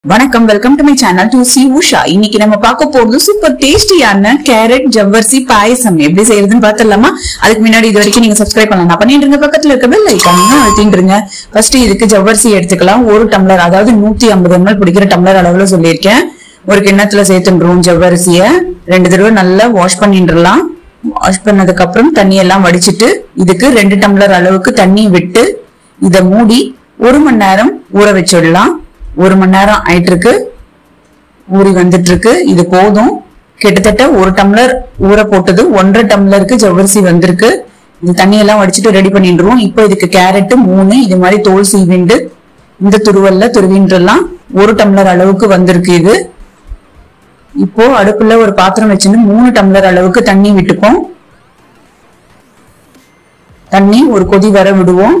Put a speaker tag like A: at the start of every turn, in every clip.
A: வணக்கம் welcome to my channel to C Usha இன்னைக்கு நம்ம பார்க்க போறது சூப்பர் டேஸ்டியான கேரட் ஜவ்வரிசி பாயசம் எப்படி செய்யறதுன்னு பார்த்துடலாமா அதுக்கு முன்னாடி இது வரைக்கும் நீங்க சப்ஸ்கிரைப் பண்ணலாம் பண்ணிட்டுருங்க பக்கத்துல இருக்க பெல் ஐக்கான அழுத்திட்டுருங்க ஃபர்ஸ்ட் இதுக்கு ஜவ்வரிசி எடுத்துக்கலாம் ஒரு டம்ளர் அதாவது நூத்தி ஐம்பது ml பிடிக்கிற டம்ளர் அளவுல சொல்லியிருக்கேன் ஒரு கிண்ணத்துல சேர்த்துன்றோம் ஜவ்வரிசிய ரெண்டு தடவை நல்லா வாஷ் பண்ணிட்டுலாம் வாஷ் பண்ணதுக்கு அப்புறம் தண்ணி எல்லாம் வடிச்சிட்டு இதுக்கு ரெண்டு டம்ளர் அளவுக்கு தண்ணி விட்டு இத மூடி ஒரு மணி நேரம் ஊற வச்சிடலாம் ஒரு மணி நேரம் ஆயிட்டு இருக்கு ஊறி வந்துட்டு இருக்கு இது போதும் கிட்டத்தட்ட ஒரு டம்ளர் ஊற போட்டது ஒன்றரை டம்ளருக்கு ஜவ்வரிசி வந்திருக்கு இது தண்ணியெல்லாம் வடிச்சிட்டு ரெடி பண்ணிடுவோம் இப்போ இதுக்கு கேரட் மூணு இது மாதிரி தோல் சீவிண்டு இந்த துருவல்ல துருவின்றலாம் ஒரு டம்ளர் அளவுக்கு வந்திருக்கு இது இப்போ அடுப்புல ஒரு பாத்திரம் வச்சுன்னு மூணு டம்ளர் அளவுக்கு தண்ணி விட்டுப்போம் தண்ணி ஒரு கொதி வர விடுவோம்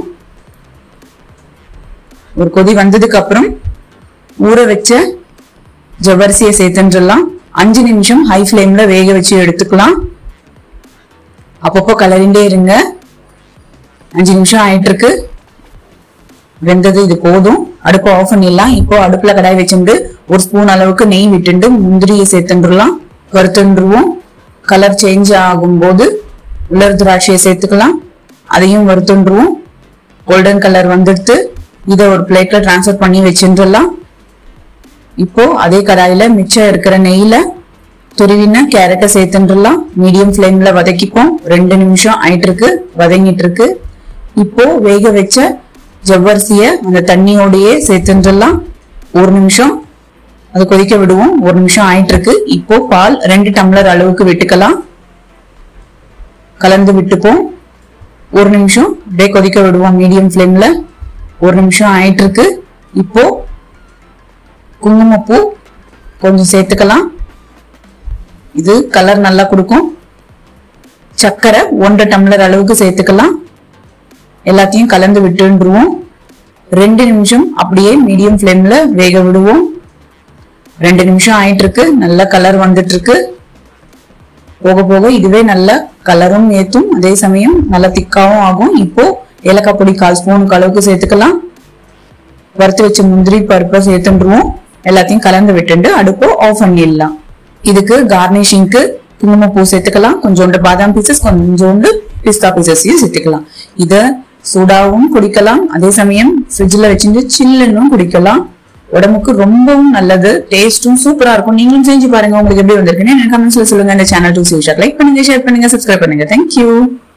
A: ஒரு கொதி வந்ததுக்கு அப்புறம் ஊற வச்ச ஜவ்வரிசியை சேர்த்துன்றலாம் அஞ்சு நிமிஷம் ஹை ஃப்ளேம்ல வேக வச்சு எடுத்துக்கலாம் அப்பப்போ கலரிண்டே இருங்க அஞ்சு நிமிஷம் ஆயிட்டு இருக்கு வெந்தது இது போதும் அடுப்பு ஆஃப் பண்ணிடலாம் இப்போ அடுப்புல கடாய் வச்சுட்டு ஒரு ஸ்பூன் அளவுக்கு நெய் விட்டுண்டு முந்திரியை சேர்த்துன்றலாம் வறுத்துருவோம் கலர் சேஞ்ச் ஆகும்போது உலர் திராட்சையை சேர்த்துக்கலாம் அதையும் வறுத்துருவோம் கோல்டன் கலர் வந்துடுத்து இதை ஒரு பிளேட்ல டிரான்ஸ்ஃபர் பண்ணி வச்சுட்டுலாம் இப்போ அதே கடாயில மிச்சம் இருக்கிற நெய்ல துருவின கேரட்டை சேர்த்துட்டுலாம் மீடியம் ஃப்ளேம்ல வதக்கிப்போம் ரெண்டு நிமிஷம் ஆயிட்டு இருக்கு வதங்கிட்டு இருக்கு இப்போ வேக வச்ச ஜவ்வரிசிய அந்த தண்ணியோடயே சேர்த்துட்டுலாம் ஒரு நிமிஷம் அது கொதிக்க விடுவோம் ஒரு நிமிஷம் ஆயிட்டு இருக்கு இப்போ பால் ரெண்டு டம்ளர் அளவுக்கு விட்டுக்கலாம் கலந்து விட்டுப்போம் ஒரு நிமிஷம் அப்படியே கொதிக்க விடுவோம் மீடியம் ஃப்ளேம்ல ஒரு நிமிஷம் ஆயிட்டு இருக்கு இப்போ குங்குமப்பூ கொஞ்சம் சேர்த்துக்கலாம் இது கலர் நல்லா கொடுக்கும் சர்க்கரை ஒன்றரை டம்ளர் அளவுக்கு சேர்த்துக்கலாம் எல்லாத்தையும் கலந்து விட்டுருவோம் ரெண்டு நிமிஷம் அப்படியே மீடியம் ஃப்ளேம்ல வேக விடுவோம் ரெண்டு நிமிஷம் ஆயிட்டு இருக்கு நல்ல கலர் வந்துட்டு இருக்கு போக போக இதுவே நல்ல கலரும் ஏத்தும் அதே சமயம் நல்ல திக்காவும் ஆகும் இப்போ ஏலக்காய் பொடி கால் ஸ்பூனுக்கு அளவுக்கு சேர்த்துக்கலாம் வறுத்து வச்ச முந்திரி பருப்பை சேர்த்துருவோம் எல்லாத்தையும் கலந்து விட்டுண்டு அடுப்போ ஆஃப் பண்ணிடலாம் இதுக்கு கார்னிஷிங்க்கு குங்குமப்பூ சேர்த்துக்கலாம் கொஞ்சோண்டு பாதாம் பீசஸ் கொஞ்சோண்டு பிஸ்தா பீசஸையும் சேர்த்துக்கலாம் இத சூடாவும் குடிக்கலாம் அதே சமயம் ஃப்ரிட்ஜ்ல வச்சுட்டு சில்லுன்னும் குடிக்கலாம் உடம்புக்கு ரொம்பவும் நல்லது டேஸ்டும் சூப்பரா இருக்கும் நீங்களும் செஞ்சு பாருங்க உங்களுக்கு எப்படி வந்திருக்குன்னு எனக்கு கமெண்ட்ஸ்ல சொல்லுங்க இந்த சேனல் டூ லைக் பண்ணுங்க ஷேர் பண்ணுங்க சப்ஸ்கிரைப் பண்ணுங்க தேங்க்யூ